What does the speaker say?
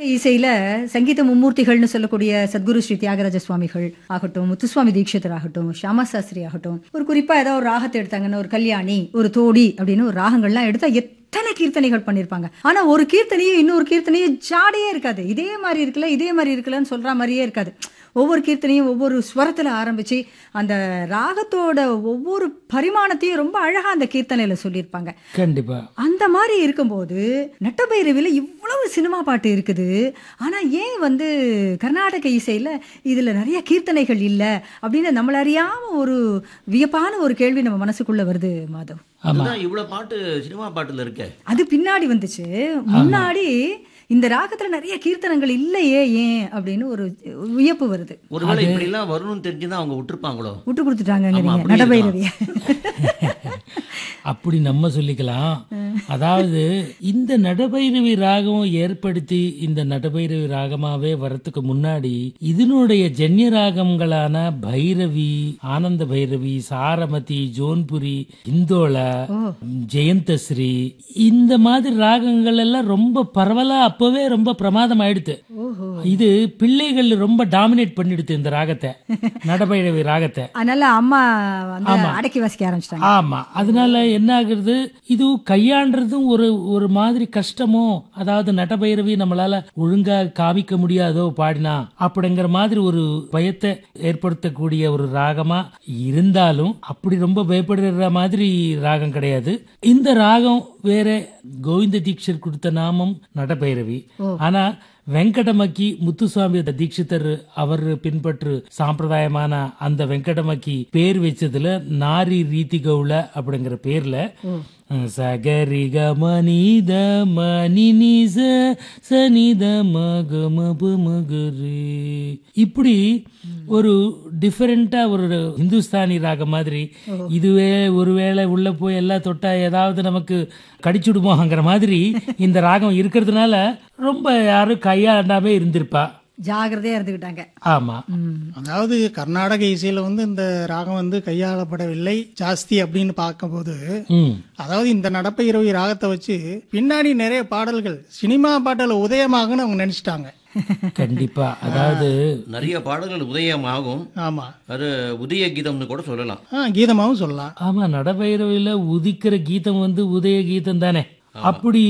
இசையில சங்கீத மும்மூர்த்திகள்னு சொல்லக்கூடிய சத்குரு ஸ்ரீ தியாகராஜ சுவாமிகள் ஆகட்டும் முத்துசுவாமி தீட்சிதர் ஆகட்டும் ஷியாமா சாஸ்திரி ஆகட்டும் ஒரு குறிப்பா ஏதாவது ஒரு ராகத்தை எடுத்தாங்கன்னு ஒரு கல்யாணி ஒரு தோடி அப்படின்னு ஒரு ராகங்கள்லாம் எடுத்தா எத்தனை கீர்த்தனைகள் பண்ணிருப்பாங்க ஆனா ஒரு கீர்த்தனையும் இன்னொரு கீர்த்தனையும் ஜாடையே இருக்காது இதே மாதிரி இருக்குல்ல இதே மாதிரி இருக்குல்லன்னு சொல்ற மாதிரியே இருக்காது ஒவ்வொரு கீர்த்தனையும் ஒவ்வொரு ஸ்வரத்துல ஆரம்பிச்சு அந்த ராகத்தோட ஒவ்வொரு பரிமாணத்தையும் ரொம்ப அழகா அந்த கீர்த்தனையில சொல்லியிருப்பாங்க கண்டிப்பா அந்த மாதிரி இருக்கும்போது நட்டபைரவில இவ்வளவு சினிமா பாட்டு இருக்குது ஆனா ஏன் வந்து கர்நாடக இசையில இதுல நிறைய கீர்த்தனைகள் இல்ல அப்படின்னு நம்மள அறியாம ஒரு வியப்பான ஒரு கேள்வி நம்ம மனசுக்குள்ள வருது மாதவ் அதுதான் இவ்வளவு பாட்டு சினிமா பாட்டுல இருக்கே அது பின்னாடி வந்துச்சு முன்னாடி இந்த ராகத்துல நிறைய கீர்த்தனங்கள் இல்லையே ஏன் அப்படின்னு ஒரு வியப்பு வருது ஒருவேளை இப்படி எல்லாம் வரணும்னு தெரிஞ்சுதான் அவங்க விட்டுருப்பாங்களோ விட்டு கொடுத்துட்டாங்க ஆமா, அப்படி நடபைரவிய அப்படி நம்ம சொல்லிக்கலாம் அதாவது இந்த நடபைரவி ராகம் ஏற்படுத்தி இந்த நடபைரவி ராகமாவே வரத்துக்கு முன்னாடி இதனுடைய ஜன்ய ராகங்களான பைரவி ஆனந்த பைரவி சாரமதி ஜோன்புரி இந்தோள ஜெயந்தஸ்ரீ இந்த மாதிரி ராகங்கள் எல்லாம் ரொம்ப பரவலா அப்பவே ரொம்ப பிரமாதம் ஆயிடுத்து இது பிள்ளைகள் ரொம்ப டாமினேட் பண்ணிடுது இந்த ராகத்தை நடபைரவி ராகத்தை அதனால அம்மா வந்து அடக்கி வாசிக்க ஆரம்பிச்சிட்டாங்க ஆமா அதனால என்ன ஆகுறது இது கையாண்டுறதும் ஒரு ஒரு மாதிரி கஷ்டமோ அதாவது நட்டபைரவி நம்மளால ஒழுங்கா காமிக்க முடியாதோ பாடினா அப்படிங்கிற மாதிரி ஒரு பயத்தை ஏற்படுத்தக்கூடிய ஒரு ராகமா இருந்தாலும் அப்படி ரொம்ப பயப்படுற மாதிரி ராகம் கிடையாது இந்த ராகம் வேற கோவிந்த தீட்சர் கொடுத்த நாமம் நடபைரவி ஆனா வெங்கடமக்கி முத்துசுவாமி தீட்சிதர் அவர் பின்பற்று சாம்பிரதாயமான அந்த வெங்கடமக்கி பேர் வச்சதுல நாரி ரீதி கவுள அப்படிங்கிற பேர்ல சகரி கமனித மணினிச சனித மகமபுமகரி இப்படி ஒரு டிஃபரெண்டா ஒரு இந்துஸ்தானி ராகம் மாதிரி இதுவே ஒருவேளை உள்ள போய் எல்லாம் தொட்டா ஏதாவது நமக்கு கடிச்சுடுமோங்கிற மாதிரி இந்த ராகம் இருக்கிறதுனால ரொம்ப யாரும் கையாண்டாமே இருந்திருப்பா ஜாகிரதையா இருந்துகிட்டாங்க ஆமா அதாவது கர்நாடக இசையில வந்து இந்த ராகம் வந்து கையாளப்படவில்லை ஜாஸ்தி அப்படின்னு பார்க்கும்போது ம் அதாவது இந்த நடப்ப இரவி ராகத்தை வச்சு பின்னாடி நிறைய பாடல்கள் சினிமா பாடல உதயமாகுன்னு அவங்க நினைச்சிட்டாங்க கண்டிப்பா அதாவது நிறைய பாடல்கள் உதயமாகும் ஆமா அது உதய கீதம்னு கூட சொல்லலாம் ஆ, கீதமாவும் சொல்லலாம் ஆமா நடபைரவில உதிக்கிற கீதம் வந்து உதய கீதம் தானே அப்படி